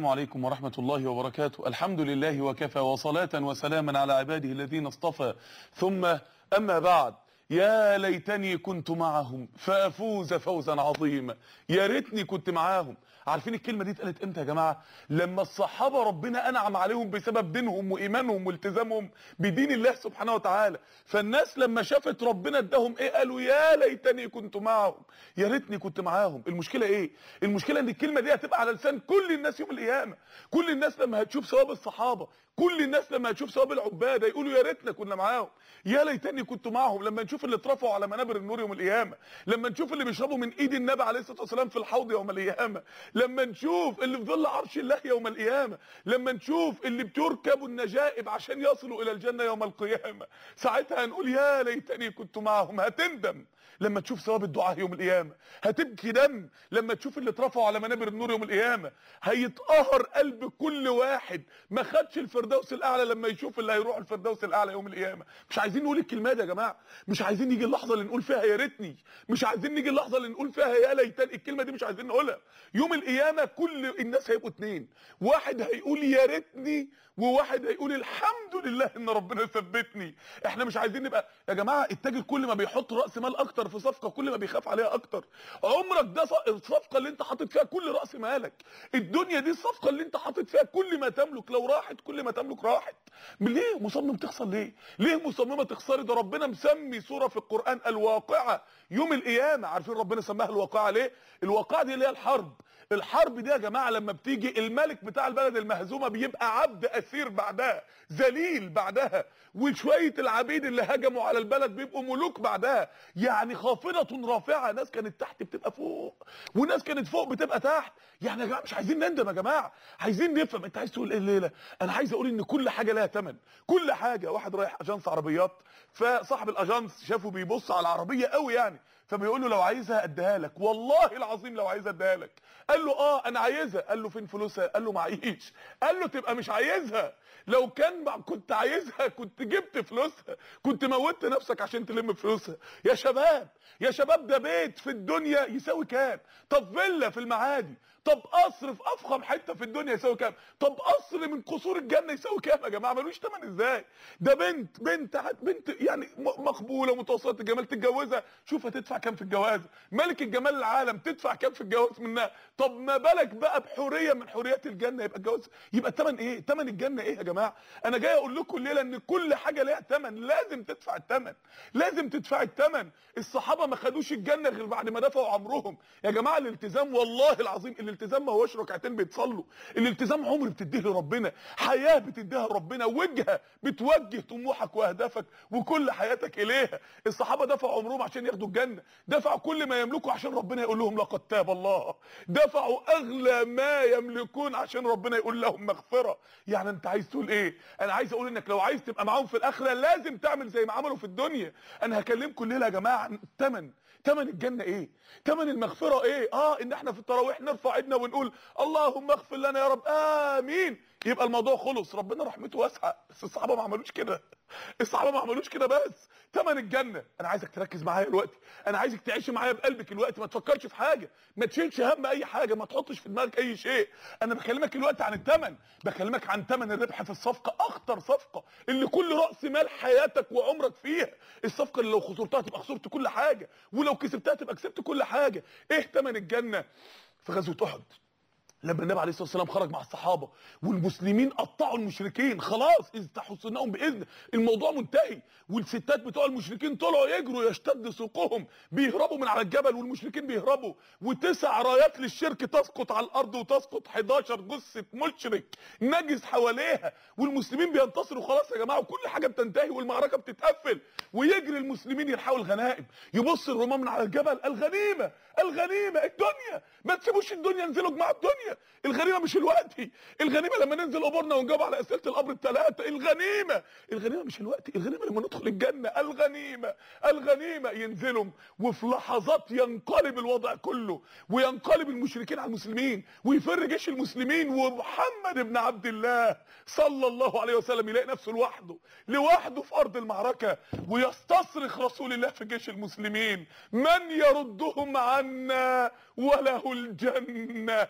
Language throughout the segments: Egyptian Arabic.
عليكم ورحمة الله وبركاته الحمد لله وكفى وصلاة وسلاما على عباده الذين اصطفى ثم أما بعد يا ليتني كنت معهم فافوز فوزا عظيما يا ريتني كنت معاهم عارفين الكلمه دي اتقالت امتى يا جماعه لما الصحابه ربنا انعم عليهم بسبب دينهم وايمانهم والتزامهم بدين الله سبحانه وتعالى فالناس لما شافت ربنا اداهم ايه قالوا يا ليتني كنت معهم يا ريتني كنت معاهم المشكله ايه المشكله ان الكلمه دي هتبقى على لسان كل الناس يوم القيامه كل الناس لما هتشوف ثواب الصحابه كل الناس لما هتشوف ثواب العباده يقولوا يا ريتنا كنا معاهم يا ليتني كنت معاهم لما نشوف اللي اترفعوا على منابر النور يوم القيامه لما نشوف اللي بيشربوا من ايد النبي عليه الصلاه والسلام في الحوض يوم القيامه لما نشوف اللي في ظل عرش الله يوم القيامه لما نشوف اللي بتركبوا النجائب عشان يصلوا الى الجنه يوم القيامه ساعتها هنقول يا ليتني كنت معاهم هتندم لما تشوف ثواب الدعاء يوم القيامه هتبكي دم لما تشوف اللي اترفعوا على منابر النور يوم القيامه هيتقهر قلب كل واحد ما خدش الفردوس الاعلى لما يشوف اللي هيروح الفردوس الاعلى يوم القيامه مش عايزين نقول الكلمه دي يا جماعه مش عايزين نيجي اللحظه اللي نقول فيها يا ريتني مش عايزين نيجي اللحظه اللي نقول فيها يا ليتني الكلمه دي مش عايزين نقولها يوم القيامه كل الناس هيبقوا اتنين واحد هيقول يا ريتني وواحد هيقول الحمد لله ان ربنا ثبتني احنا مش عايزين نبقى يا جماعه التاجر كل ما بيحط راس مال اكتر في صفقه كل ما بيخاف عليها اكتر عمرك ده الصفقه اللي انت حاطط فيها كل راس مالك الدنيا دي الصفقه اللي انت حاطط فيها كل ما تملك لو راحت كل ما تملك راحت ليه مصمم تخسر ليه ليه مصممه تخسري ده ربنا مسمي سوره في القران الواقعه يوم القيامه عارفين ربنا سماها الواقعه ليه الواقعه دي اللي هي الحرب الحرب دي يا جماعه لما بتيجي الملك بتاع البلد المهزومه بيبقى عبد اسير بعدها ذليل بعدها وشويه العبيد اللي هجموا على البلد بيبقوا ملوك بعدها يعني خافضه رافعه ناس كانت تحت بتبقى فوق وناس كانت فوق بتبقى تحت يعني يا جماعه مش عايزين نندم يا جماعه عايزين نفهم انت عايز تقول ايه الليله انا عايز اقول ان كل حاجه لها ثمن كل حاجه واحد رايح اجانس عربيات فصاحب الاجانس شافه بيبص على العربيه قوي يعني فبيقول له لو عايزها اديها لك والله العظيم لو عايزها اديها لك قال له اه انا عايزها قال له فين فلوسها قال له معيش قال له تبقى مش عايزها لو كان كنت عايزها كنت جبت فلوسها كنت موتت نفسك عشان تلم فلوسها يا شباب يا شباب ده بيت في الدنيا يساوي كام طب فيلا في المعادي طب قصر في افخم حته في الدنيا يساوي كام طب قصر من قصور الجنه يساوي كام يا جماعه ملوش ثمن ازاي ده بنت بنت بنت يعني مقبوله متوسطه الجمال تتجوزها شوف هتدفع كام في الجواز ملك الجمال العالم تدفع كام في الجواز منها طب ما بالك بقى بحوريه من حوريات الجنه يبقى الجواز يبقى الثمن ايه ثمن الجنه ايه يا جماعه انا جاي اقول لكم الليله ان كل حاجه ليها ثمن لازم تدفع الثمن لازم تدفع الثمن الصحابه ما خدوش الجنه غير بعد ما دفعوا عمرهم يا جماعه الالتزام والله العظيم الالتزام ما هوش ركعتين بيتصلوا الالتزام عمر بتديه لربنا حياه بتديها لربنا وجهه بتوجه طموحك واهدافك وكل حياتك اليها الصحابه دفعوا عمرهم عشان ياخدوا الجنه دفعوا كل ما يملكوا عشان ربنا يقول لهم لقد تاب الله دفعوا اغلى ما يملكون عشان ربنا يقول لهم مغفره يعني انت عايز تقول ايه انا عايز اقول انك لو عايز تبقى معاهم في الاخره لازم تعمل زي ما عملوا في الدنيا انا هكلمكم الليله يا جماعه عن الثمن ثمن الجنه ايه ثمن المغفره ايه اه ان احنا في التراويح نرفع ايدنا ونقول اللهم اغفر لنا يا رب امين يبقى الموضوع خلص ربنا رحمته واسعه بس الصحابه ما عملوش كده الصحابه ما عملوش كده بس ثمن الجنه انا عايزك تركز معايا دلوقتي انا عايزك تعيش معايا بقلبك دلوقتي ما تفكرش في حاجه ما تشيلش هم اي حاجه ما تحطش في دماغك اي شيء انا بكلمك دلوقتي عن الثمن بكلمك عن ثمن الربح في الصفقه اخطر صفقه اللي كل راس مال حياتك وعمرك فيها الصفقه اللي لو خسرتها تبقى خسرت كل حاجه ولو كسبتها تبقى كسبت كل حاجه ايه ثمن الجنه في غزوه احد لما النبي عليه الصلاه والسلام خرج مع الصحابه والمسلمين قطعوا المشركين خلاص اذ تحسنهم باذن الموضوع منتهي والستات بتوع المشركين طلعوا يجروا يشتد سوقهم بيهربوا من على الجبل والمشركين بيهربوا وتسع رايات للشرك تسقط على الارض وتسقط 11 جثه مشرك نجس حواليها والمسلمين بينتصروا خلاص يا جماعه وكل حاجه بتنتهي والمعركه بتتقفل ويجري المسلمين يلحقوا الغنائم يبص الرومان من على الجبل الغنيمه الغنيمه الدنيا ما تسيبوش الدنيا انزلوا جماعه الدنيا الغنيمه مش الوقت الغنيمه لما ننزل قبورنا ونجاوب على اسئله القبر الثلاثه الغنيمه الغنيمه مش الوقت الغنيمه لما ندخل الجنه الغنيمه الغنيمه ينزلوا وفي لحظات ينقلب الوضع كله وينقلب المشركين على المسلمين ويفر جيش المسلمين ومحمد بن عبد الله صلى الله عليه وسلم يلاقي نفسه لوحده لوحده في ارض المعركه ويستصرخ رسول الله في جيش المسلمين من يردهم عنا وله الجنه يبقى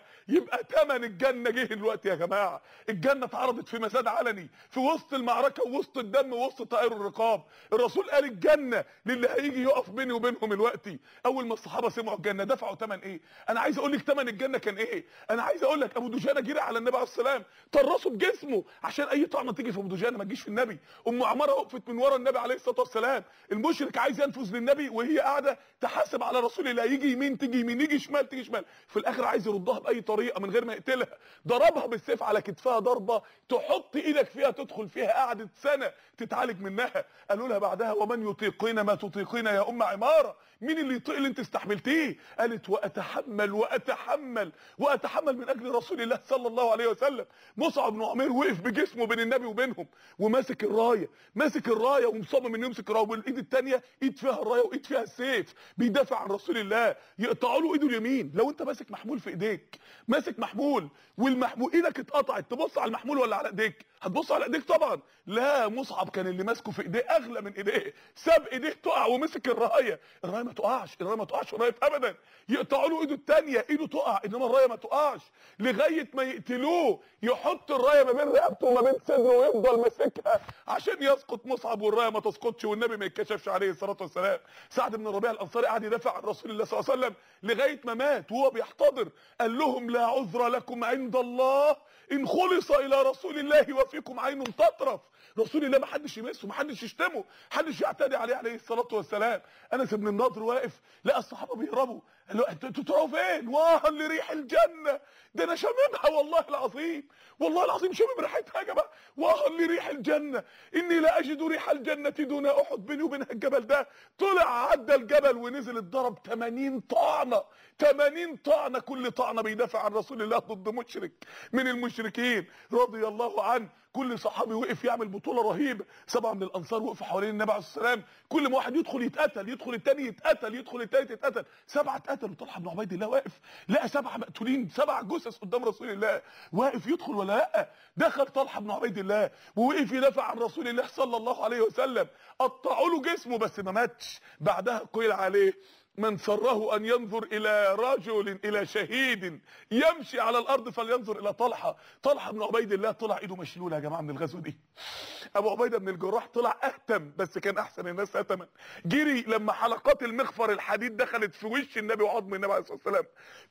يبقى تمن الجنه جه دلوقتي يا جماعه الجنه اتعرضت في مساد علني في وسط المعركه ووسط الدم ووسط طائر الرقاب الرسول قال الجنه للي هيجي يقف بيني وبينهم دلوقتي اول ما الصحابه سمعوا الجنه دفعوا ثمن ايه انا عايز اقول لك ثمن الجنه كان ايه انا عايز اقول لك ابو دجانه جري على النبي عليه السلام طرسه بجسمه عشان اي طعنه تيجي في ابو دجانه ما تجيش في النبي ام عماره وقفت من ورا النبي عليه الصلاه والسلام المشرك عايز ينفذ للنبي وهي قاعده تحاسب على رسول الله يجي يمين تيجي يمين يجي شمال تيجي شمال في الاخر عايز يردها باي طريقه من غير ما يقتلها ضربها بالسيف على كتفها ضربه تحط ايدك فيها تدخل فيها قعدت سنه تتعالج منها قالوا لها بعدها ومن يطيقين ما تطيقين يا ام عماره مين اللي يطيق اللي انت استحملتيه قالت واتحمل واتحمل واتحمل من اجل رسول الله صلى الله عليه وسلم مصعب بن عمير وقف بجسمه بين النبي وبينهم وماسك الرايه ماسك الرايه ومصمم انه يمسك الرايه والايد الثانيه ايد فيها الرايه وايد فيها السيف بيدافع عن رسول الله يقطعوا له ايده اليمين لو انت ماسك محمول في ايديك ماسك محمول والمحمول ايدك اتقطعت تبص على المحمول ولا على ايديك هتبص على ايديك طبعا لا مصعب كان اللي ماسكه في ايديه اغلى من ايديه ساب ايديه تقع ومسك الرايه الرايه ما تقعش الرايه ما تقعش قريب ابدا يقطعوا له ايده الثانيه ايده تقع انما الرايه ما تقعش لغايه ما يقتلوه يحط الرايه ما بين رقبته وما بين صدره ويفضل ماسكها عشان يسقط مصعب والرايه ما تسقطش والنبي ما يتكشفش عليه الصلاه والسلام سعد بن الربيع الانصاري قعد يدافع عن رسول الله صلى الله عليه وسلم لغايه ما مات وهو بيحتضر قال لهم لا عذر لكم عند الله ان خلص الى رسول الله وفيكم عين تطرف رسول الله ما حدش يمسه ما حدش يشتمه ما حدش يعتدي عليه عليه الصلاه والسلام انس بن النضر واقف لقى الصحابه بيهربوا قال له انتوا انتوا تروحوا فين واه لريح الجنه ده انا شاممها والله العظيم والله العظيم شامم ريحتها يا جماعه واه لريح الجنه اني لا اجد ريح الجنه دون احد بيني وبين الجبل ده طلع عدى الجبل ونزل اتضرب 80 طعنه 80 طعنه كل طعنه بيدافع عن رسول الله ضد مشرك من المشركين رضي الله عنه كل صحابي وقف يعمل بطوله رهيبه سبعه من الانصار وقفوا حوالين النبي عليه الصلاه والسلام كل ما واحد يدخل يتقتل يدخل الثاني يتقتل يدخل الثالث يتقتل سبعه اتقتلوا طلحه بن عبيد الله واقف لقى سبعه مقتولين سبع جثث قدام رسول الله واقف يدخل ولا لا دخل طلحه بن عبيد الله ووقف يدافع عن رسول الله صلى الله عليه وسلم قطعوا له جسمه بس ما ماتش بعدها قيل عليه من سره ان ينظر الى رجل الى شهيد يمشي على الارض فلينظر الى طلحه طلحه بن عبيد الله طلع ايده مشلوله يا جماعه من الغزوه دي ابو عبيده بن الجراح طلع اهتم بس كان احسن الناس هتما جري لما حلقات المخفر الحديد دخلت في وش النبي وعظم النبي عليه الصلاه والسلام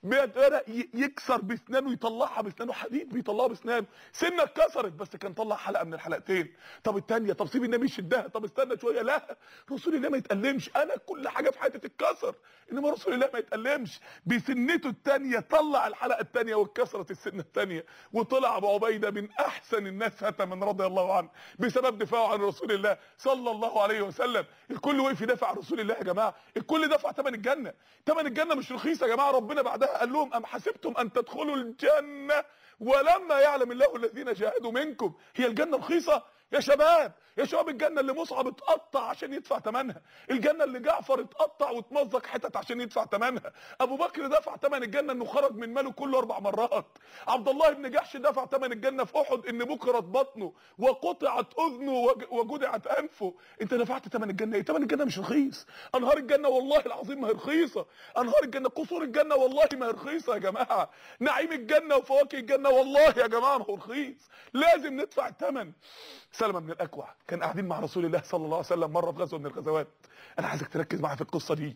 بدا يكسر باسنانه يطلعها باسنانه حديد بيطلعها باسنانه سنه اتكسرت بس كان طلع حلقه من الحلقتين طب الثانيه طب سيب النبي يشدها طب استنى شويه لا رسول الله ما يتألمش انا كل حاجه في حياتي تتكسر انما رسول الله ما يتألمش بسنته الثانيه طلع الحلقه الثانيه واتكسرت السنه الثانيه وطلع ابو عبيده من احسن الناس هتما رضي الله عنه بسبب دفاعه عن رسول الله صلى الله عليه وسلم الكل وقف يدافع عن رسول الله يا جماعه الكل دفع ثمن الجنه ثمن الجنه مش رخيص يا جماعه ربنا بعدها قال لهم ام حسبتم ان تدخلوا الجنه ولما يعلم الله الذين جاهدوا منكم هي الجنه رخيصه يا شباب يا شباب الجنه اللي مصعب اتقطع عشان يدفع ثمنها الجنه اللي جعفر اتقطع واتمزق حتت عشان يدفع ثمنها ابو بكر دفع ثمن الجنه انه خرج من ماله كله اربع مرات عبد الله بن جحش دفع ثمن الجنه في احد ان بكرت بطنه وقطعت اذنه وجدعت انفه انت دفعت ثمن الجنه ايه ثمن الجنه مش رخيص انهار الجنه والله العظيم ما هي رخيصه انهار الجنه قصور الجنه والله ما هي رخيصه يا جماعه نعيم الجنه وفواكه الجنه والله يا جماعه ما هو رخيص لازم ندفع الثمن سلمة بن الأكوع كان قاعدين مع رسول الله صلى الله عليه وسلم مرة في غزوة من الغزوات أنا عايزك تركز معايا في القصة دي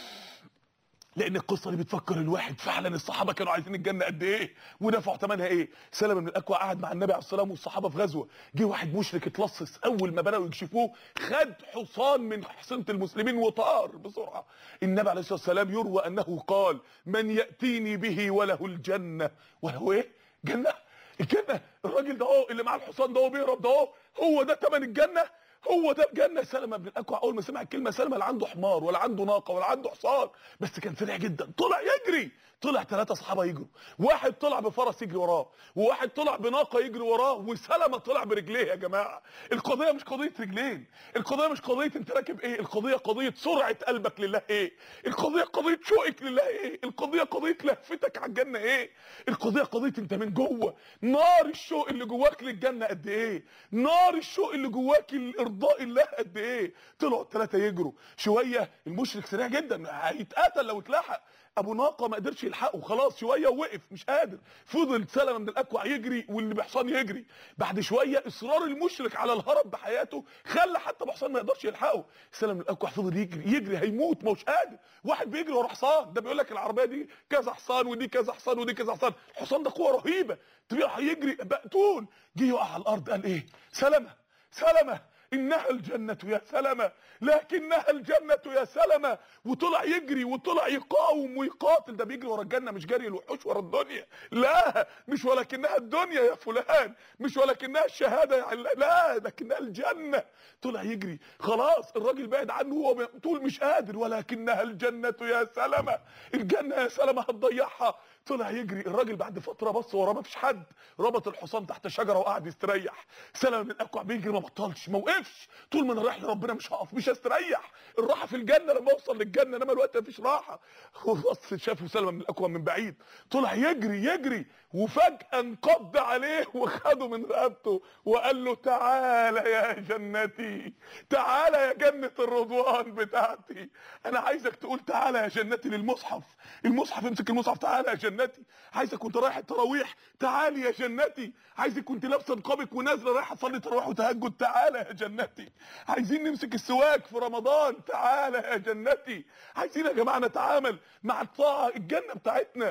لان القصه دي بتفكر الواحد فعلا الصحابه كانوا عايزين الجنه قد ايه ودفعوا ثمنها ايه سلمة بن الاكوع قعد مع النبي عليه الصلاه والسلام والصحابه في غزوه جه واحد مشرك اتلصص اول ما بداوا يكشفوه خد حصان من حصينه المسلمين وطار بسرعه النبي عليه الصلاه والسلام يروى انه قال من ياتيني به وله الجنه وله ايه جنه الجنه الراجل ده اهو اللي معاه الحصان ده هو بيهرب ده اهو هو ده ثمن الجنه هو ده الجنه سلمة بن الاكوع اول ما سمع الكلمه سلمة لا عنده حمار ولا عنده ناقه ولا عنده حصان بس كان سريع جدا طلع يجري طلع ثلاثه صحابه يجروا واحد طلع بفرس يجري وراه وواحد طلع بناقه يجري وراه وسلمة طلع برجليه يا جماعه القضيه مش قضيه رجلين القضيه مش قضيه انت راكب ايه القضيه قضيه سرعه قلبك لله ايه القضيه قضيه شوقك لله ايه القضيه قضيه لهفتك على الجنه ايه القضيه قضيه انت من جوه نار الشوق اللي جواك للجنه قد ايه نار الشوق اللي جواك ارضاء الله قد ايه طلعوا الثلاثه يجروا شويه المشرك سريع جدا هيتقتل لو اتلحق ابو ناقه ما قدرش يلحقه خلاص شويه وقف مش قادر فضل سلمه من الاكوع يجري واللي بحصان يجري بعد شويه اصرار المشرك على الهرب بحياته خلى حتى بحصان ما يقدرش يلحقه سلمه من الاكوع فضل يجري يجري هيموت ما هوش قادر واحد بيجري ورا حصان ده بيقول لك العربيه دي كذا حصان ودي كذا حصان ودي كذا حصان الحصان ده قوه رهيبه تبقى هيجري مقتول جه يقع على الارض قال ايه سلمه سلمه انها الجنة يا سلمة لكنها الجنة يا سلمة وطلع يجري وطلع يقاوم ويقاتل ده بيجري ورا الجنة مش جري الوحوش ورا الدنيا لا مش ولكنها الدنيا يا فلان مش ولكنها الشهادة يا عل... لا لكنها الجنة طلع يجري خلاص الراجل بعد عنه هو مقتول مش قادر ولكنها الجنة يا سلمة الجنة يا سلمة هتضيعها طلع يجري الراجل بعد فتره بص وراه ما فيش حد ربط الحصان تحت شجره وقعد يستريح سلمه من الاكوع بيجري ما بطلش ما وقفش طول ما انا رايح لربنا مش هقف مش هستريح الراحه في الجنه لما اوصل للجنه انما الوقت ما فيش راحه هو بص شافه سلمه من الاكوع من بعيد طلع يجري يجري وفجاه انقض عليه وخده من رقبته وقال له تعالى يا جنتي تعالى يا جنه الرضوان بتاعتي انا عايزك تقول تعالى يا جنتي للمصحف المصحف امسك المصحف تعالى يا جنتي جنتي عايزك كنت رايح التراويح تعالي يا جنتي عايزك كنت لابسه نقابك ونازله رايحه تصلي تراويح وتهجد تعالى يا جنتي عايزين نمسك السواك في رمضان تعالى يا جنتي عايزين يا جماعه نتعامل مع الطاعه الجنه بتاعتنا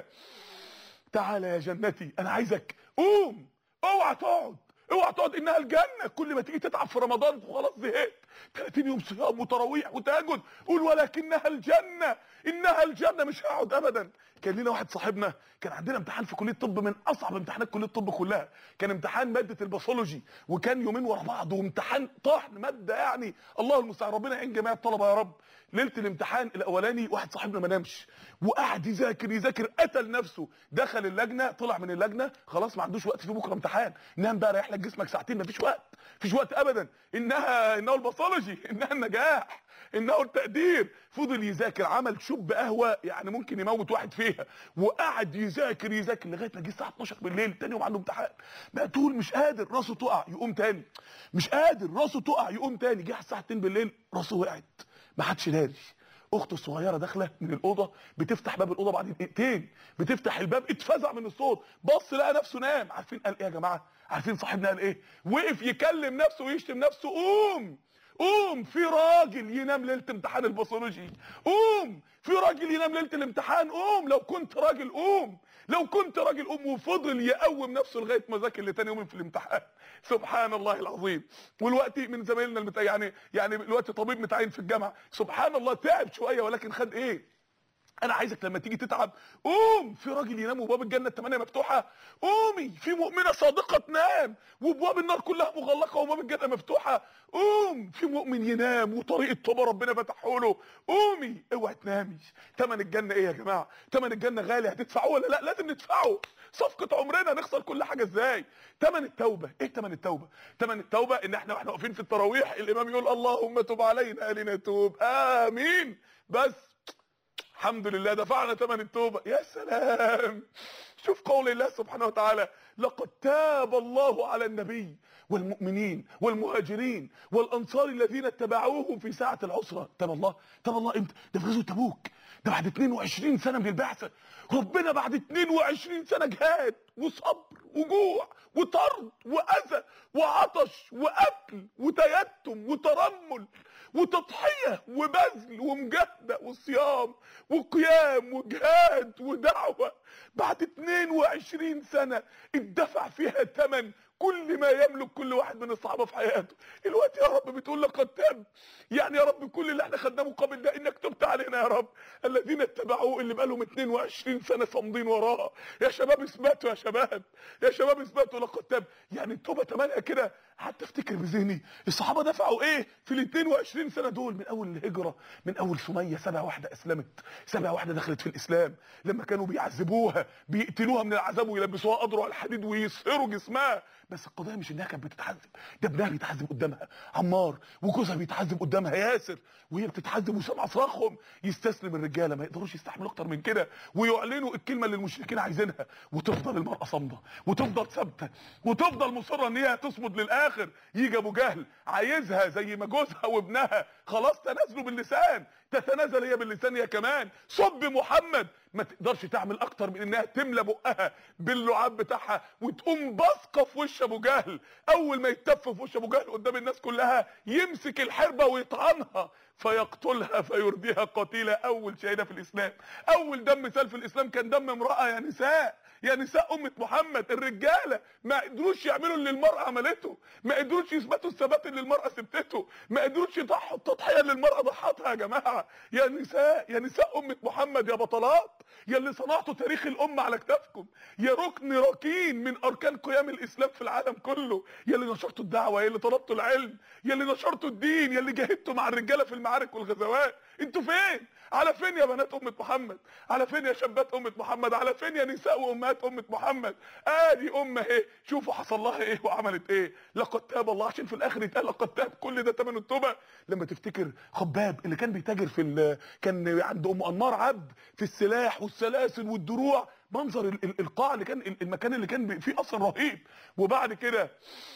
تعالى يا جنتي انا عايزك قوم اوعى تقعد اوعى تقعد انها الجنه كل ما تيجي تتعب في رمضان وخلاص زهقت 30 يوم صيام وتراويح وتهجد قول ولكنها الجنه انها الجنه مش هقعد ابدا كان لنا واحد صاحبنا كان عندنا امتحان في كليه الطب من اصعب امتحانات كليه الطب كلها كان امتحان ماده الباثولوجي وكان يومين ورا بعض وامتحان طحن ماده يعني الله المستعان ربنا يعين جميع الطلبه يا رب ليله الامتحان الاولاني واحد صاحبنا ما نامش وقعد يذاكر يذاكر قتل نفسه دخل اللجنه طلع من اللجنه خلاص ما عندوش وقت في بكره امتحان نام بقى ريح لك جسمك ساعتين مفيش وقت مفيش وقت ابدا انها انه الباثولوجي انها النجاح انه التقدير فضل يذاكر عمل شب قهوه يعني ممكن يموت واحد فيها وقعد يذاكر يذاكر لغايه ما جه الساعه 12 بالليل تاني يوم عنده امتحان مقتول مش قادر راسه تقع يقوم تاني مش قادر راسه تقع يقوم تاني جه الساعه 2 بالليل راسه وقعت ما حدش داري اخته الصغيره داخله من الاوضه بتفتح باب الاوضه بعد دقيقتين بتفتح الباب اتفزع من الصوت بص لقى نفسه نام عارفين قال ايه يا جماعه عارفين صاحبنا قال ايه وقف يكلم نفسه ويشتم نفسه قوم قوم في راجل ينام ليله امتحان الباثولوجي قوم في راجل ينام ليله الامتحان قوم لو كنت راجل قوم لو كنت راجل قوم وفضل يقوم نفسه لغايه ما ذاكر لتاني يوم في الامتحان سبحان الله العظيم والوقت من زمايلنا المت... يعني يعني الوقت طبيب متعين في الجامعه سبحان الله تعب شويه ولكن خد ايه انا عايزك لما تيجي تتعب قوم في راجل ينام وباب الجنه الثمانيه مفتوحه قومي في مؤمنه صادقه تنام وابواب النار كلها مغلقه وباب الجنه مفتوحه قوم في مؤمن ينام وطريق التوبه ربنا فتحه له قومي اوعي تنامي ثمن الجنه ايه يا جماعه ثمن الجنه غالي هتدفعوه ولا لا لازم ندفعه صفقه عمرنا نخسر كل حاجه ازاي ثمن التوبه ايه ثمن التوبه ثمن التوبه ان احنا واحنا واقفين في التراويح الامام يقول اللهم تب علينا لنتوب امين بس الحمد لله دفعنا ثمن التوبه يا سلام شوف قول الله سبحانه وتعالى لقد تاب الله على النبي والمؤمنين والمهاجرين والانصار الذين اتبعوهم في ساعه العسره تاب الله تاب الله امتى ده في غزوه تبوك ده بعد 22 سنه من البعثه ربنا بعد 22 سنه جهاد وصبر وجوع وطرد واذى وعطش وقتل وتيتم وترمل وتضحيه وبذل ومجاهده وصيام وقيام وجهاد ودعوه بعد 22 سنه اتدفع فيها ثمن كل ما يملك كل واحد من الصحابه في حياته الوقت يا رب بتقول لقد تاب يعني يا رب كل اللي احنا خدناه مقابل ده انك تبت علينا يا رب الذين اتبعوه اللي بقالهم 22 سنه صامدين وراه يا شباب اثبتوا يا شباب يا شباب اثبتوا لقد تاب يعني التوبه تمانية كده قعدت افتكر بذهني الصحابه دفعوا ايه في ال 22 سنه دول من اول الهجره من اول سميه سبع واحده اسلمت سبع واحده دخلت في الاسلام لما كانوا بيعذبوها بيقتلوها من العذاب ويلبسوها اضرع الحديد ويصهروا جسمها بس القضيه مش انها كانت بتتعذب ده ابنها بيتعذب قدامها عمار وجوزها بيتعذب قدامها ياسر وهي بتتعذب وسمع صراخهم يستسلم الرجاله ما يقدروش يستحملوا اكتر من كده ويعلنوا الكلمه اللي المشركين عايزينها وتفضل المراه صامده وتفضل ثابته وتفضل مصره ان هي تصمد للآن الاخر يجي ابو جهل عايزها زي ما جوزها وابنها خلاص تنازلوا باللسان تتنازل هي باللسان هي كمان سب محمد ما تقدرش تعمل اكتر من انها تملى بقها باللعاب بتاعها وتقوم بصقه في وش ابو جهل اول ما يتف في وش ابو جهل قدام الناس كلها يمسك الحربه ويطعنها فيقتلها فيرديها قتيله اول شهيده في الاسلام اول دم سال في الاسلام كان دم امراه يا نساء يا نساء امه محمد الرجاله ما قدروش يعملوا اللي المراه عملته ما قدروش يثبتوا الثبات اللي المراه ثبتته ما قدروش يضحوا التضحيه اللي المراه ضحتها يا جماعه يا نساء يا نساء امه محمد يا بطلات يا اللي صنعتوا تاريخ الامه على كتافكم يا ركن ركين من اركان قيام الاسلام في العالم كله يا اللي نشرتوا الدعوه يا اللي طلبتوا العلم يا اللي نشرتوا الدين يا اللي جاهدتوا مع الرجاله في المعارك والغزوات انتوا فين على فين يا بنات امه محمد على فين يا شابات امه محمد على فين يا نساء وامهات امه محمد ادي امه اهي شوفوا حصل لها ايه وعملت ايه لقد تاب الله عشان في الاخر يتقال لقد تاب كل ده ثمن التوبه لما تفتكر خباب اللي كان بيتاجر في ال... كان عند ام انمار عبد في السلاح والسلاسل والدروع منظر ال... ال- القاع اللي كان المكان اللي كان فيه اصلا رهيب وبعد كده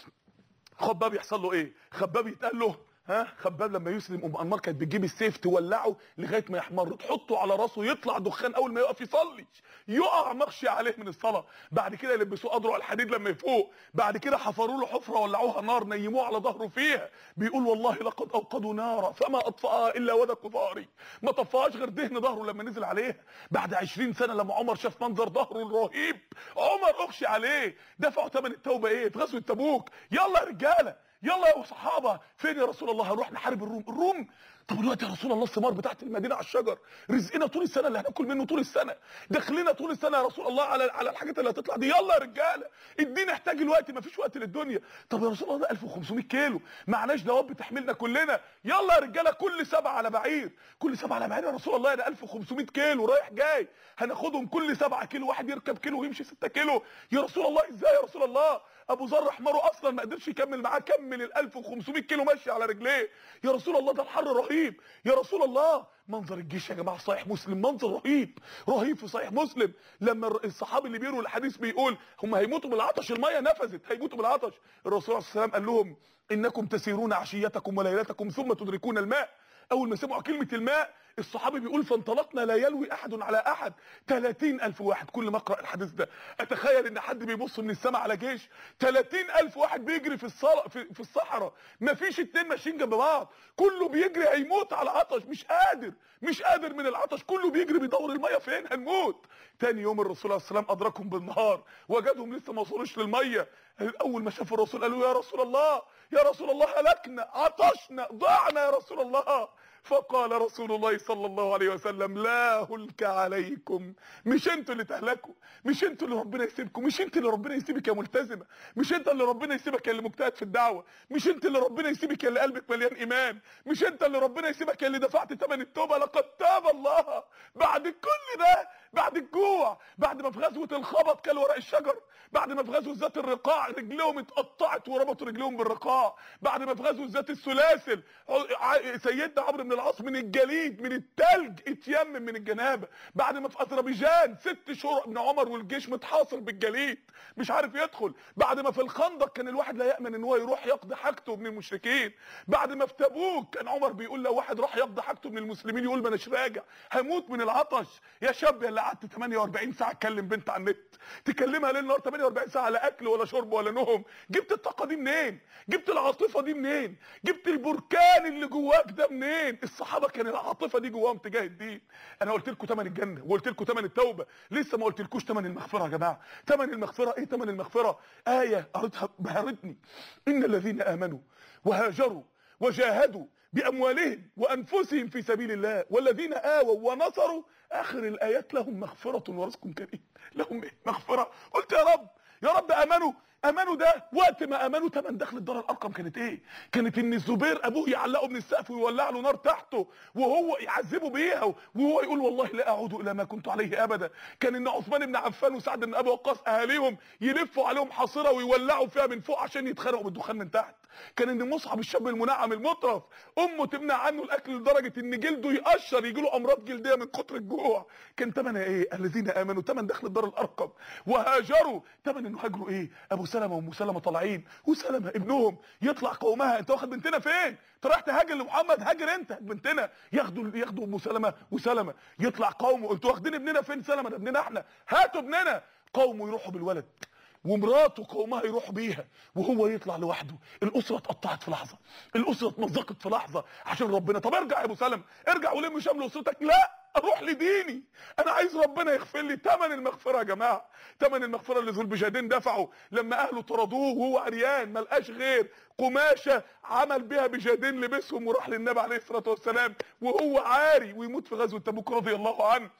خباب يحصل له ايه خباب يتقال له ها خباب لما يسلم ام انمار كانت بتجيب السيف تولعه لغايه ما يحمر تحطه على راسه يطلع دخان اول ما يقف يصلي يقع مغشي عليه من الصلاه بعد كده يلبسوه اضرع الحديد لما يفوق بعد كده حفروا له حفره ولعوها نار نيموه على ظهره فيها بيقول والله لقد اوقدوا نارا فما اطفاها الا ودك ظهري ما طفاهاش غير دهن ظهره لما نزل عليها بعد 20 سنه لما عمر شاف منظر ظهره الرهيب عمر اغشي عليه دفعوا ثمن التوبه ايه في غزوه تبوك يلا يا رجاله يلا يا صحابه فين يا رسول الله هنروح نحارب الروم الروم طب دلوقتي يا رسول الله الثمار بتاعت المدينه على الشجر رزقنا طول السنه اللي هناكل منه طول السنه دخلنا طول السنه يا رسول الله على على الحاجات اللي هتطلع دي يلا يا رجاله الدين احتاج الوقت مفيش وقت للدنيا طب يا رسول الله ده 1500 كيلو معناش دواب بتحملنا كلنا يلا يا رجاله كل سبعه على بعير كل سبعه على بعير يا رسول الله ده 1500 كيلو رايح جاي هناخدهم كل سبعة كيلو واحد يركب كيلو ويمشي 6 كيلو يا رسول الله ازاي يا رسول الله ابو ذر حماره اصلا ما قدرش يكمل معاه كمل ال 1500 كيلو ماشي على رجليه يا رسول الله ده الحر رهيب يا رسول الله منظر الجيش يا جماعه في صحيح مسلم منظر رهيب رهيب في صحيح مسلم لما الر- الصحابي اللي بيروي الحديث بيقول هم هيموتوا بالعطش الميه نفذت هيموتوا بالعطش الرسول عليه الصلاه والسلام قال لهم انكم تسيرون عشيتكم وليلتكم ثم تدركون الماء اول ما سمعوا كلمه الماء الصحابي بيقول فانطلقنا لا يلوي احد على احد 30 الف واحد كل ما اقرا الحديث ده اتخيل ان حد بيبص من السماء على جيش 30 الف واحد بيجري في الصلاة في, في الصحراء مفيش اتنين ماشيين جنب بعض كله بيجري هيموت على عطش مش قادر مش قادر من العطش كله بيجري بيدور الميه فين هنموت تاني يوم الرسول عليه السلام ادركهم بالنهار وجدهم لسه ما وصلوش للميه اول ما شافوا الرسول قالوا يا رسول الله يا رسول الله هلكنا عطشنا ضعنا يا رسول الله فقال رسول الله صلى الله عليه وسلم لا هلك عليكم مش انتوا اللي تهلكوا مش انتوا اللي ربنا يسيبكم مش انت اللي ربنا يسيبك يا ملتزمه مش انت اللي ربنا يسيبك يا اللي مجتهد في الدعوه مش انت اللي ربنا يسيبك يا اللي قلبك مليان ايمان مش انت اللي ربنا يسيبك يا اللي دفعت ثمن التوبه لقد تاب الله بعد كل ده بعد الجوع بعد ما في غزوه الخبط كل ورق الشجر بعد ما في غزوه ذات الرقاع رجليهم اتقطعت وربطوا رجليهم بالرقاع بعد ما في غزوه ذات السلاسل ع- سيدنا عمرو بن العاص من الجليد من التلج اتيمم من الجنابه بعد ما في اذربيجان ست شهور ابن عمر والجيش متحاصر بالجليد مش عارف يدخل بعد ما في الخندق كان الواحد لا يامن ان هو يروح يقضي حاجته من المشركين بعد ما في تبوك كان عمر بيقول لو واحد راح يقضي حاجته من المسلمين يقول ما اناش راجع هموت من العطش يا شاب يا اللي قعدت 48 ساعه تكلم بنت على النت تكلمها ليل نهار 48 ساعه لا اكل ولا شرب ولا نوم جبت الطاقه دي منين جبت العاطفه دي منين جبت البركان اللي جواك ده منين الصحابه كان العاطفه دي جواهم تجاه الدين انا قلت لكم ثمن الجنه وقلت لكم ثمن التوبه لسه ما قلتلكوش ثمن المغفره يا جماعه ثمن المغفره ايه ثمن المغفره ايه قريتها بهرتني ان الذين امنوا وهاجروا وجاهدوا باموالهم وانفسهم في سبيل الله والذين اووا ونصروا اخر الايات لهم مغفره ورزق كريم لهم ايه مغفره قلت يا رب يا رب امنوا امنوا ده وقت ما امنوا تمن دخل الدار الارقم كانت ايه كانت ان الزبير ابوه يعلقه من السقف ويولع له نار تحته وهو يعذبه بيها وهو يقول والله لا اعود الى ما كنت عليه ابدا كان ان عثمان بن عفان وسعد بن ابي وقاص اهاليهم يلفوا عليهم حاصره ويولعوا فيها من فوق عشان يتخرقوا بالدخان من تحت كان ان مصعب الشاب المنعم المطرف امه تمنع عنه الاكل لدرجه ان جلده يقشر يجي له امراض جلديه من كتر الجوع كان ثمنها ايه الذين امنوا ثمن دخل الدار الارقم وهاجروا ثمن انه هاجروا ايه ابو سلمه وام سلمه طالعين وسلمه ابنهم يطلع قومها انت واخد بنتنا فين انت رايح تهاجر لمحمد هاجر انت بنتنا ياخدوا ياخدوا ام سلمه وسلمه يطلع قومه انتوا واخدين ابننا فين سلمه ده ابننا احنا هاتوا ابننا قومه يروحوا بالولد ومراته قومها يروحوا بيها وهو يطلع لوحده الاسره اتقطعت في لحظه الاسره اتمزقت في لحظه عشان ربنا طب ارجع يا ابو سلمة ارجع ولم شمل اسرتك لا اروح لديني انا عايز ربنا يغفر لي ثمن المغفره يا جماعه ثمن المغفره اللي ذو البجادين دفعه لما اهله طردوه وهو عريان ما لقاش غير قماشه عمل بيها بجادين لبسهم وراح للنبي عليه الصلاه والسلام وهو عاري ويموت في غزوه تبوك رضي الله عنه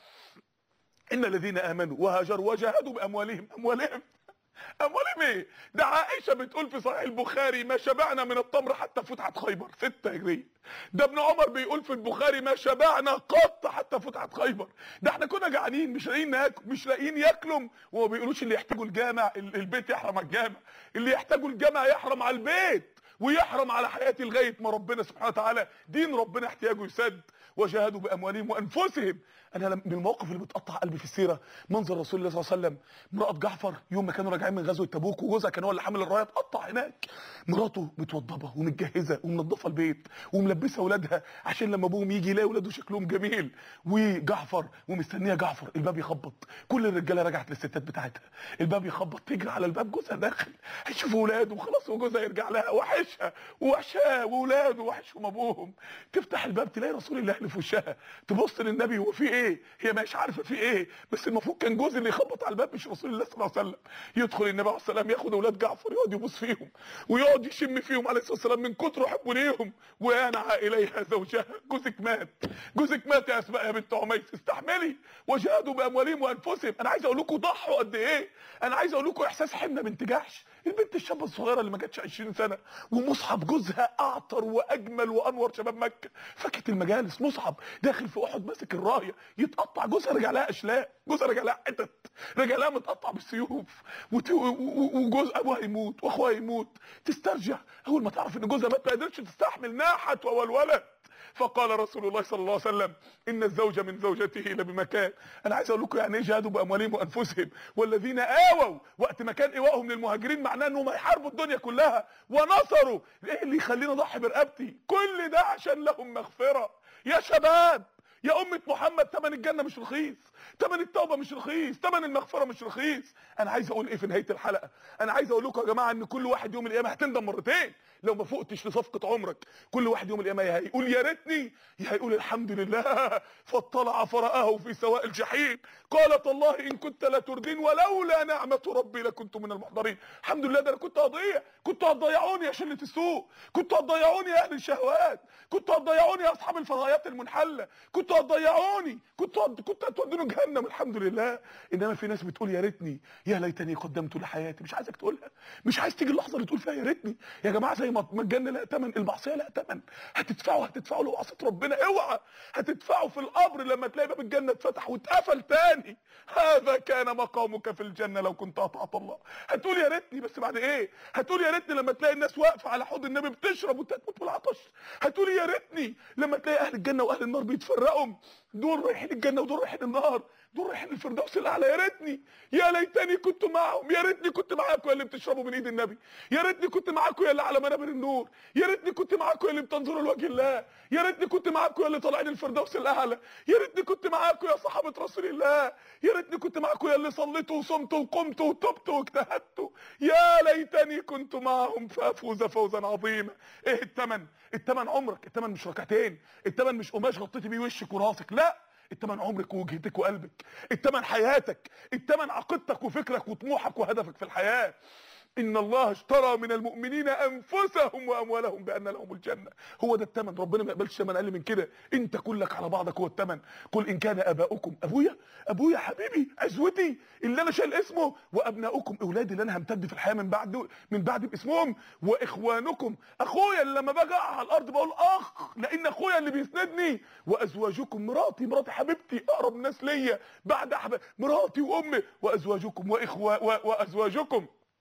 ان الذين امنوا وهاجروا وجاهدوا باموالهم اموالهم اموالهم ايه ده عائشه بتقول في صحيح البخاري ما شبعنا من التمر حتى فتحت خيبر ستة هجريه ده ابن عمر بيقول في البخاري ما شبعنا قط حتى فتحت خيبر ده احنا كنا جعانين مش لاقيين ناكل مش لاقيين ياكلوا وما بيقولوش اللي يحتاجوا الجامع البيت يحرم على الجامع اللي يحتاجوا الجامع يحرم على البيت ويحرم على حياتي لغايه ما ربنا سبحانه وتعالى دين ربنا احتياجه يسد وجاهدوا باموالهم وانفسهم انا من المواقف اللي بتقطع قلبي في السيره منظر رسول الله صلى الله عليه وسلم امراه جعفر يوم ما كانوا راجعين من غزوه تبوك وجوزها كان هو اللي حامل الرايه اتقطع هناك مراته متوضبه ومتجهزه ومنظفه البيت وملبسه اولادها عشان لما ابوهم يجي يلاقي اولاده شكلهم جميل وجعفر ومستنيه جعفر الباب يخبط كل الرجاله رجعت للستات بتاعتها الباب يخبط تجري على الباب جوزها داخل هيشوف اولاده وخلاص وجوزها يرجع لها وحشها وحشاه واولاده وحشهم ابوهم تفتح الباب تلاقي رسول الله اللي في وشها تبص للنبي هو في ايه هي مش عارفه في ايه بس المفروض كان جوز اللي يخبط على الباب مش رسول الله صلى الله عليه وسلم يدخل النبي عليه الصلاه والسلام ياخد اولاد جعفر يقعد يبوس فيهم ويقعد يشم فيهم عليه الصلاه والسلام من كتر حبه ليهم وينعى اليها زوجها جوزك مات جوزك مات يا اسماء يا بنت عميس استحملي وجاهدوا باموالهم وانفسهم انا عايز اقول لكم ضحوا قد ايه انا عايز اقول لكم احساس حمنا بنت جحش البنت الشابه الصغيره اللي ما جاتش 20 سنه ومصعب جوزها اعطر واجمل وانور شباب مكه فكت المجالس مصعب داخل في احد ماسك الرايه يتقطع جوزها رجع لها اشلاء جوزها رجع لها حتت رجع لها متقطع بالسيوف وت- و- و- وجوز ابوها يموت واخوها يموت تسترجع اول ما تعرف ان جوزها مات ما قدرتش تستحمل ناحت والولد فقال رسول الله صلى الله عليه وسلم ان الزوج من زوجته لبمكان انا عايز اقول لكم يعني ايه جهادوا باموالهم وانفسهم والذين اووا وقت ما كان ايوائهم للمهاجرين معناه انهم هيحاربوا الدنيا كلها ونصروا ايه اللي يخليني اضحي برقبتي كل ده عشان لهم مغفره يا شباب يا أمة محمد تمن الجنة مش رخيص تمن التوبة مش رخيص تمن المغفرة مش رخيص أنا عايز أقول إيه في نهاية الحلقة أنا عايز أقول لكم يا جماعة إن كل واحد يوم القيامة هتندم مرتين لو ما فقتش لصفقة عمرك كل واحد يوم القيامة يا هيقول يا ريتني يا هيقول الحمد لله فاطلع فرآه في سواء الجحيم قال الله إن كنت لتردين ولولا نعمة ربي لكنت من المحضرين الحمد لله ده أنا كنت هضيع كنت هتضيعوني يا شلة السوق كنت هتضيعوني يا أهل الشهوات كنت هتضيعوني يا أصحاب الفضائيات المنحلة كنت هتضيعوني كنت هت... كنت هتودوني جهنم الحمد لله انما في ناس بتقول يا ريتني يا ليتني قدمت لحياتي مش عايزك تقولها مش عايز تيجي اللحظه اللي تقول فيها يا ريتني يا جماعه زي ما ما الجنه لها ثمن المعصيه لها ثمن هتدفعوا هتدفعوا لو عصيت ربنا اوعى هتدفعوا في القبر لما تلاقي باب الجنه اتفتح واتقفل تاني هذا كان مقامك في الجنه لو كنت اطعت الله هتقول يا ريتني بس بعد ايه هتقول يا ريتني لما تلاقي الناس واقفه على حوض النبي بتشرب وانت هتموت بالعطش هتقول يا ريتني لما تلاقي اهل الجنه واهل النار بيتفرقوا دول رايحين الجنه ودول رايحين النار دول رايحين الفردوس الاعلى يا ريتني يا ليتني كنت معهم يا ريتني كنت معاكم يا اللي بتشربوا من ايد النبي يا ريتني كنت معاكم يا اللي على منابر النور يا ريتني كنت معاكم يا اللي بتنظروا لوجه الله يا ريتني كنت معاكم يا اللي طالعين الفردوس الاعلى يا ريتني كنت معاكم يا صحابه رسول الله يا ريتني كنت معاكم يا اللي صليتوا وصمتوا وقمتوا وتبتوا واجتهدتوا يا ليتني كنت معهم فافوز فوزا عظيما ايه الثمن الثمن عمرك الثمن مش ركعتين الثمن مش قماش غطيتي بيه وشك وراسك لا التمن عمرك ووجهتك وقلبك التمن حياتك التمن عقيدتك وفكرك وطموحك وهدفك في الحياة ان الله اشترى من المؤمنين انفسهم واموالهم بان لهم الجنه هو ده الثمن ربنا ما يقبلش ثمن اقل من كده انت كلك على بعضك هو الثمن قل ان كان اباؤكم ابويا ابويا حبيبي عزوتي اللي انا شايل اسمه وابناؤكم اولادي اللي انا همتد في الحياه من بعد من بعد باسمهم واخوانكم اخويا اللي لما باجي اقع على الارض بقول اخ لان اخويا اللي بيسندني وازواجكم مراتي مراتي حبيبتي اقرب ناس ليا بعد أحب... مراتي وامي وازواجكم واخوة و... وازواجكم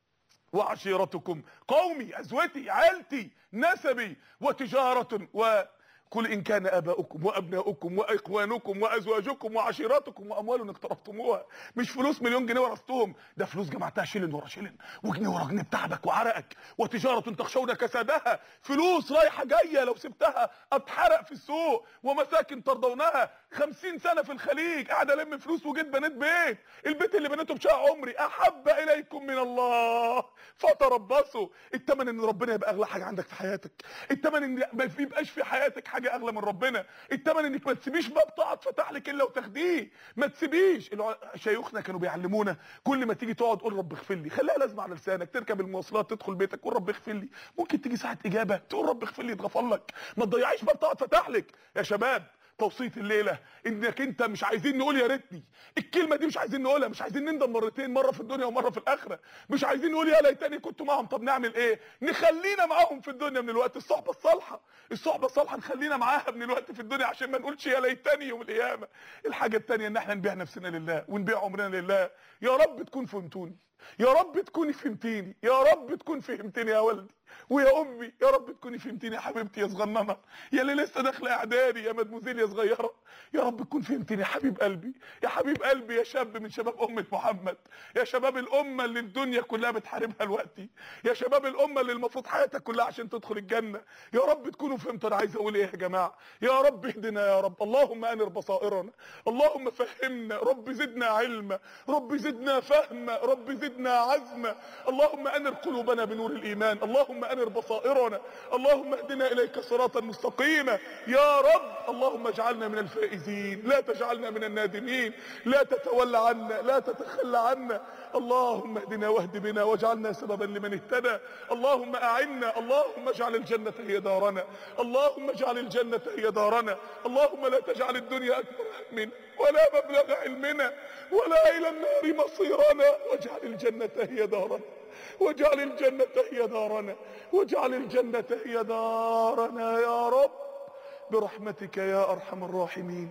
وعشيرتكم قومي أزوتي عيلتي نسبي وتجارة و قل إن كان آباؤكم وأبناؤكم وإخوانكم وأزواجكم وعشيرتكم وأموال اقترفتموها مش فلوس مليون جنيه ورثتهم ده فلوس جمعتها شيلن ورا شيلن وجنيه ورا جنيه بتعبك وعرقك وتجارة تخشون كسادها فلوس رايحة جاية لو سبتها أتحرق في السوق ومساكن ترضونها خمسين سنة في الخليج قاعد ألم فلوس وجيت بنيت بيت البيت اللي بنيته بشقى عمري أحب إليكم من الله فتربصوا التمن إن ربنا يبقى أغلى حاجة عندك في حياتك التمن إن ما يبقاش في حياتك حاجه اغلى من ربنا التمن انك ما تسيبيش باب طاعه فتح لك الا وتاخديه ما تسيبيش الع- شيوخنا كانوا بيعلمونا كل ما تيجي تقعد قول رب اغفر لي خليها لازمه على لسانك تركب المواصلات تدخل بيتك قول رب اغفر لي ممكن تيجي ساعه اجابه تقول رب اغفر لي يتغفر لك ما تضيعيش باب طاعه فتح لك يا شباب توصيه الليله انك انت مش عايزين نقول يا ريتني الكلمه دي مش عايزين نقولها مش عايزين نندم مرتين مره في الدنيا ومره في الاخره مش عايزين نقول يا ليتني كنت معاهم طب نعمل ايه نخلينا معاهم في الدنيا من الوقت الصحبه الصالحه الصحبه الصالحه نخلينا معاها من الوقت في الدنيا عشان ما نقولش يا ليتني يوم القيامه الحاجه الثانيه ان احنا نبيع نفسنا لله ونبيع عمرنا لله يا رب تكون فهمتوني يا رب تكوني فهمتيني يا رب تكون فهمتني يا ولدي ويا امي يا رب تكوني فهمتيني يا حبيبتي يا صغننه يا اللي لسه داخله اعدادي يا مدموزيل يا صغيره يا رب تكون فهمتني يا حبيب قلبي يا حبيب قلبي يا شاب من شباب امه محمد يا شباب الامه اللي الدنيا كلها بتحاربها دلوقتي يا شباب الامه اللي المفروض حياتك كلها عشان تدخل الجنه يا رب تكونوا فهمتوا انا عايز اقول ايه يا جماعه يا رب اهدنا يا رب اللهم انر بصائرنا اللهم فهمنا رب زدنا علما رب زدنا فهما رب زدنا عزما اللهم انر قلوبنا بنور الايمان اللهم انر بصائرنا اللهم اهدنا اليك صراطا مستقيما يا رب اللهم اجعلنا من الفائزين لا تجعلنا من النادمين لا تتولى عنا لا تتخلى عنا اللهم اهدنا واهد بنا واجعلنا سببا لمن اهتدى اللهم اعنا اللهم اجعل الجنة هي دارنا اللهم اجعل الجنة هي دارنا اللهم لا تجعل الدنيا اكبر همنا ولا مبلغ علمنا ولا الى النار مصيرنا واجعل الجنة هي دارنا واجعل الجنة هي دارنا واجعل الجنة هي دارنا يا رب برحمتك يا ارحم الراحمين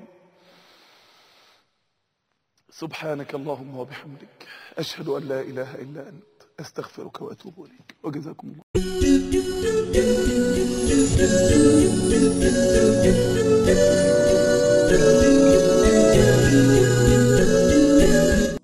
سبحانك اللهم وبحمدك أشهد أن لا إله إلا أنت أستغفرك وأتوب إليك وجزاكم الله